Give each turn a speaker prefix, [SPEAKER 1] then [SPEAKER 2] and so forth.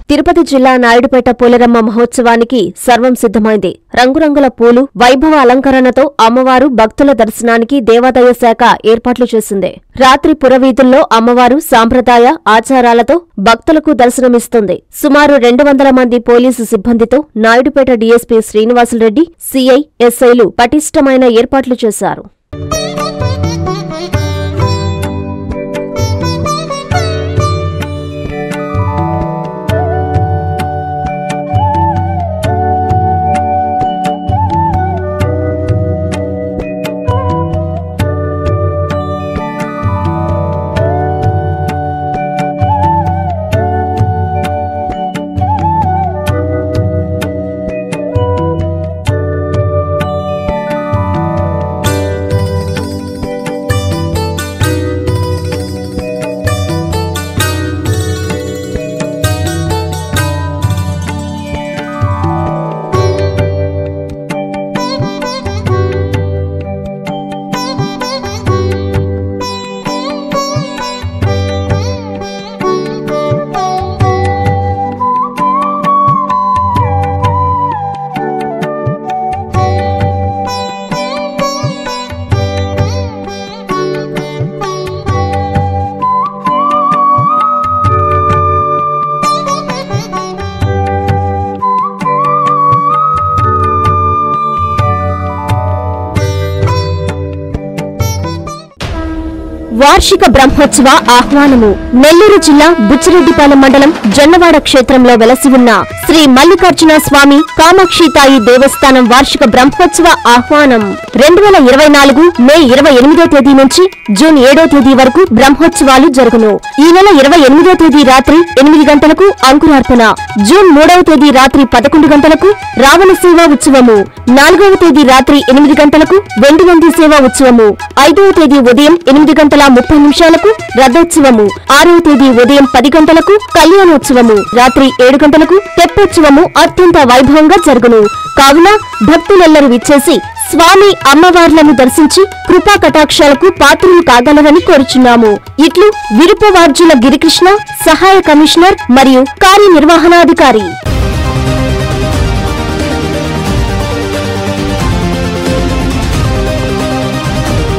[SPEAKER 1] తిరుపతి జిల్లా నాయుడుపేట పోలేరమ్మ మహోత్సవానికి సర్వం సిద్ధమైంది రంగురంగుల పూలు వైభవ అలంకరణతో అమ్మవారు భక్తుల దర్శనానికి దేవాదాయ శాఖ ఏర్పాట్లు చేసింది రాత్రి పురవీధుల్లో అమ్మవారు సాంప్రదాయ ఆచారాలతో భక్తులకు దర్శనమిస్తుంది సుమారు రెండు వందల మంది పోలీసు సిబ్బందితో నాయుడుపేట డీఎస్పీ శ్రీనివాసులరెడ్డి సీఐ ఎస్ఐలు పటిష్టమైన ఏర్పాట్లు చేశారు వార్షిక బ్రహ్మోత్సవ ఆహ్వానము నెల్లూరు జిల్లా బుచ్చిరెడ్డిపాలెం మండలం జొన్నవాడ క్షేత్రంలో వెలసి ఉన్న శ్రీ మల్లికార్జున స్వామి కామాక్షితాయి దేవస్థానం వార్షిక బ్రహ్మోత్సవ ఆహ్వానం రెండు వేల ఇరవై నాలుగు మే ఇరవై ఎనిమిదో తేదీ నుంచి జూన్ ఏడో తేదీ వరకు బ్రహ్మోత్సవాలు జరుగును ఈ నెల ఇరవై ఎనిమిదో తేదీ రాత్రి ఎనిమిది గంటలకు అంకురార్పణ జూన్ మూడవ తేదీ రాత్రి పదకొండు గంటలకు రావణ సేవా ఉత్సవము నాలుగవ తేదీ రాత్రి ఎనిమిది గంటలకు వెండి నంది సేవా ఉత్సవము ఐదవ తేదీ ఉదయం ఎనిమిది గంటల ముప్పై నిమిషాలకు రథోత్సవము ఆరవ తేదీ ఉదయం పది గంటలకు కళ్యాణోత్సవము రాత్రి ఏడు గంటలకు తెప్పోత్సవము అత్యంత వైభవంగా జరుగును కావున భక్తులెల్లరూ విచ్చేసి స్వామి అమ్మవార్లను దర్శించి కృపా కటాక్షాలకు పాత్రులు కాగలరని కోరుచున్నాము ఇట్లు విరుపవార్జుల గిరికృష్ణ సహాయ కమిషనర్ మరియు కార్యనిర్వహణాధికారి